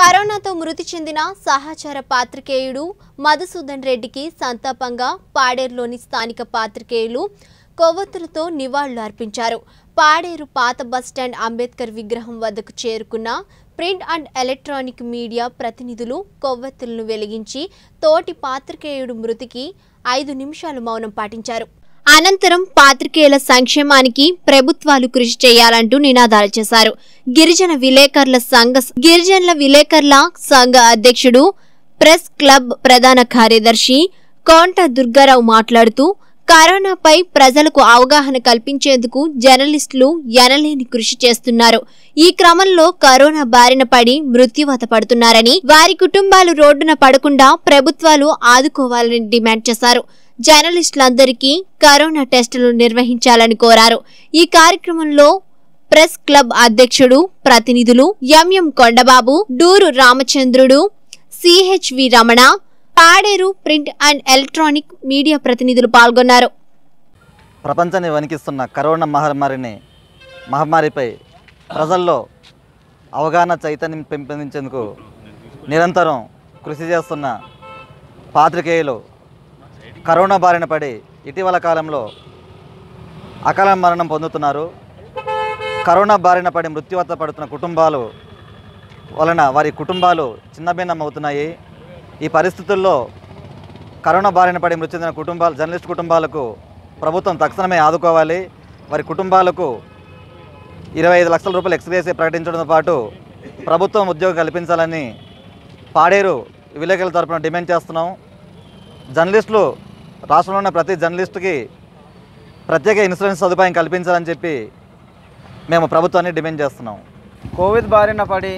కరోనాతో మృతి చెందిన సహచర పాత్రికేయుడు మధుసూదన్ రెడ్డికి సంతాపంగా పాడేరులోని స్థానిక పాత్రికేయులు కొవ్వొత్తులతో నివాళులు అర్పించారు పాడేరు పాత బస్టాండ్ అంబేద్కర్ విగ్రహం వద్దకు చేరుకున్న ప్రింట్ అండ్ ఎలక్ట్రానిక్ మీడియా ప్రతినిధులు కొవ్వొత్తులను వెలిగించి తోటి పాత్రికేయుడు మృతికి ఐదు నిమిషాలు మౌనం పాటించారు అనంతరం పాత్రికేయుల సంక్షేమానికి ప్రభుత్వాలు కృషి చేయాలంటూ నినాదాలు చేశారు గిరిజన విలేకరుల సంఘ గిరిజనుల విలేకరుల సంఘ అధ్యక్షుడు ప్రెస్ క్లబ్ ప్రధాన కార్యదర్శి కోంట దుర్గారావు మాట్లాడుతూ కరోనాపై ప్రజలకు అవగాహన కల్పించేందుకు జర్నలిస్టులు ఎనలేని కృషి చేస్తున్నారు ఈ క్రమంలో కరోనా బారిన పడి మృత్యువత పడుతున్నారని వారి కుటుంబాలు రోడ్డున పడకుండా ప్రభుత్వాలు ఆదుకోవాలని డిమాండ్ చేశారు జర్నలిస్టులందరికీ కరోనా టెస్టులు నిర్వహించాలని కోరారు ఈ కార్యక్రమంలో ప్రెస్ క్లబ్ అధ్యక్షుడు ప్రతినిధులు ఎంఎం కొండబాబు డూరు Ramachandrudu C H V Ramana Paderu print and electronic media ప్రతినిధులు పాల్గొన్నారు ప్రపంచాన్ని వణికిస్తున్న కరోనా మహమ్మారిని మహమ్మారిపై ప్రజల్లో అవగాహన చైతన్యం పెంపొందించేందుకు నిరంతరం కృషి చేస్తున్న పాత్రికేయులు కరోనా బారిన పడి ఇటీవల కాలంలో అకాల మరణం పొందుతున్నారు కరోనా బారిన పడి మృత్యువత పడుతున్న కుటుంబాలు వలన వారి కుటుంబాలు చిన్నభిన్నం అవుతున్నాయి ఈ పరిస్థితుల్లో కరోనా బారిన పడి మృతి చెందిన కుటుంబాలు జర్నలిస్ట్ కుటుంబాలకు ప్రభుత్వం తక్షణమే ఆదుకోవాలి వారి కుటుంబాలకు ఇరవై ఐదు లక్షల రూపాయలు ఎక్స్గ్రేసీ ప్రకటించడంతో పాటు ప్రభుత్వం ఉద్యోగం కల్పించాలని పాడేరు విలేకరుల తరపున డిమాండ్ చేస్తున్నాం జర్నలిస్టులు రాష్ట్రంలో ఉన్న ప్రతి జర్నలిస్టుకి ప్రత్యేక ఇన్సూరెన్స్ సదుపాయం కల్పించాలని చెప్పి మేము ప్రభుత్వాన్ని డిమాండ్ చేస్తున్నాం కోవిడ్ బారిన పడి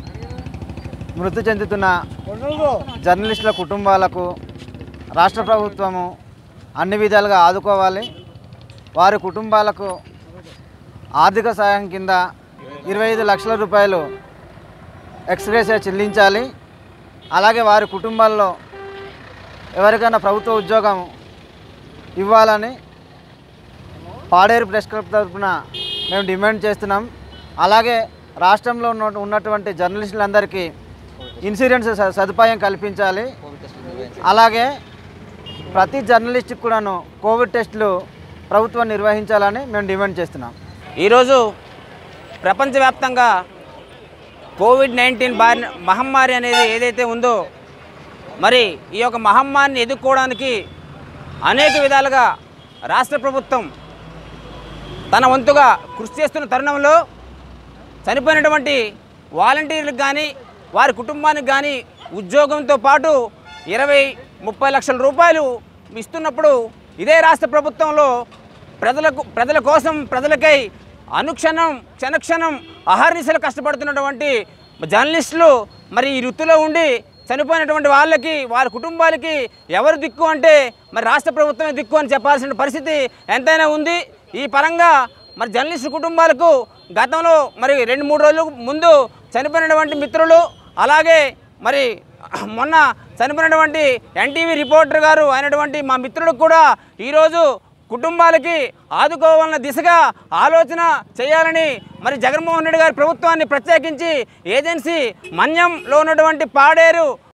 మృతి చెందుతున్న జర్నలిస్టుల కుటుంబాలకు రాష్ట్ర ప్రభుత్వము అన్ని విధాలుగా ఆదుకోవాలి వారి కుటుంబాలకు ఆర్థిక సాయం కింద ఇరవై ఐదు లక్షల రూపాయలు ఎక్స్గ్రేసియా చెల్లించాలి అలాగే వారి కుటుంబాల్లో ఎవరికైనా ప్రభుత్వ ఉద్యోగం ఇవ్వాలని పాడేరు ప్రెస్ క్లబ్ తరఫున మేము డిమాండ్ చేస్తున్నాం అలాగే రాష్ట్రంలో ఉన్న ఉన్నటువంటి జర్నలిస్టులందరికీ ఇన్సూరెన్స్ స- సదుపాయం కల్పించాలి అలాగే ప్రతి జర్నలిస్ట్కి కూడాను కోవిడ్ టెస్టులు ప్రభుత్వం నిర్వహించాలని మేము డిమాండ్ చేస్తున్నాం ఈరోజు ప్రపంచవ్యాప్తంగా కోవిడ్ నైన్టీన్ బారి మహమ్మారి అనేది ఏదైతే ఉందో మరి ఈ యొక్క మహమ్మారిని ఎదుర్కోవడానికి అనేక విధాలుగా రాష్ట్ర ప్రభుత్వం తన వంతుగా కృషి చేస్తున్న తరుణంలో చనిపోయినటువంటి వాలంటీర్లకు కానీ వారి కుటుంబానికి కానీ ఉద్యోగంతో పాటు ఇరవై ముప్పై లక్షల రూపాయలు ఇస్తున్నప్పుడు ఇదే రాష్ట్ర ప్రభుత్వంలో ప్రజలకు ప్రజల కోసం ప్రజలకై అనుక్షణం క్షణక్షణం అహర్నిశలు కష్టపడుతున్నటువంటి జర్నలిస్టులు మరి ఈ వృత్తిలో ఉండి చనిపోయినటువంటి వాళ్ళకి వారి కుటుంబాలకి ఎవరు దిక్కు అంటే మరి రాష్ట్ర ప్రభుత్వమే దిక్కు అని చెప్పాల్సిన పరిస్థితి ఎంతైనా ఉంది ఈ పరంగా మరి జర్నలిస్టు కుటుంబాలకు గతంలో మరి రెండు మూడు రోజుల ముందు చనిపోయినటువంటి మిత్రులు అలాగే మరి మొన్న చనిపోయినటువంటి ఎన్టీవీ రిపోర్టర్ గారు అయినటువంటి మా మిత్రులకు కూడా ఈరోజు కుటుంబాలకి ఆదుకోవాలన్న దిశగా ఆలోచన చేయాలని మరి జగన్మోహన్ రెడ్డి గారి ప్రభుత్వాన్ని ప్రత్యేకించి ఏజెన్సీ మన్యంలో ఉన్నటువంటి పాడేరు